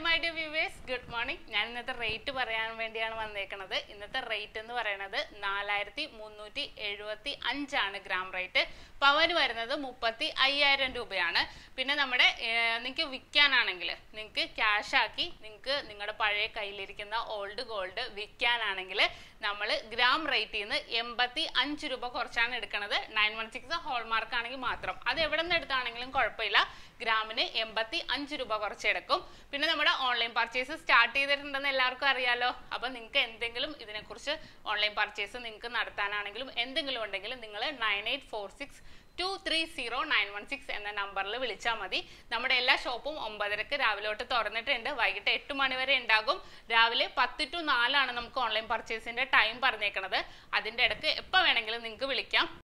my dear viewers good morning ഞാൻ ഇന്നത്തെ rate പറയാൻ വേണ്ടിയാണ് വന്നേക്കുന്നത് ഇന്നത്തെ റേറ്റ് എന്ന് പറയുന്നത് നാലായിരത്തി മുന്നൂറ്റി എഴുപത്തി അഞ്ചാണ് ഗ്രാം റേറ്റ് പവന് വരുന്നത് മുപ്പത്തി അയ്യായിരം രൂപയാണ് പിന്നെ നമ്മുടെ നിങ്ങൾക്ക് വിൽക്കാനാണെങ്കിൽ നിങ്ങൾക്ക് ക്യാഷ് ആക്കി നിങ്ങൾക്ക് നിങ്ങളുടെ പഴയ കയ്യിലിരിക്കുന്ന ഓൾഡ് ഗോൾഡ് വിൽക്കാനാണെങ്കിൽ നമ്മൾ ഗ്രാം റേറ്റിൽ നിന്ന് എൺപത്തി അഞ്ച് രൂപ കുറച്ചാണ് എടുക്കുന്നത് നയൻ വൺ സിക്സ് ഹോൾമാർക്ക് ആണെങ്കിൽ മാത്രം അത് എവിടെ നിന്ന് എടുത്താണെങ്കിലും കുഴപ്പമില്ല ഗ്രാമിന് എൺപത്തി അഞ്ച് രൂപ കുറച്ചെടുക്കും പിന്നെ നമ്മുടെ ഓൺലൈൻ പർച്ചേസ് സ്റ്റാർട്ട് ചെയ്തിട്ടുണ്ടെന്ന് എല്ലാവർക്കും അറിയാലോ അപ്പം നിങ്ങൾക്ക് എന്തെങ്കിലും ഇതിനെക്കുറിച്ച് ഓൺലൈൻ പർച്ചേസ് നിങ്ങൾക്ക് നടത്താനാണെങ്കിലും എന്തെങ്കിലും ഉണ്ടെങ്കിൽ നിങ്ങൾ nine eight four six two three zero nine one six എന്ന നമ്പറിൽ വിളിച്ചാൽ മതി നമ്മുടെ എല്ലാ ഷോപ്പും ഒമ്പതരക്ക് രാവിലെ തൊട്ട് തുറന്നിട്ടുണ്ട് വൈകിട്ട് എട്ട് മണി വരെ ഉണ്ടാകും രാവിലെ പത്ത് ടു നാലാണ് നമുക്ക് ഓൺലൈൻ പർച്ചേസിന്റെ ടൈം പറഞ്ഞേക്കണത് അതിന്റെ ഇടയ്ക്ക് എപ്പോൾ വേണമെങ്കിലും നിങ്ങൾക്ക് വിളിക്കാം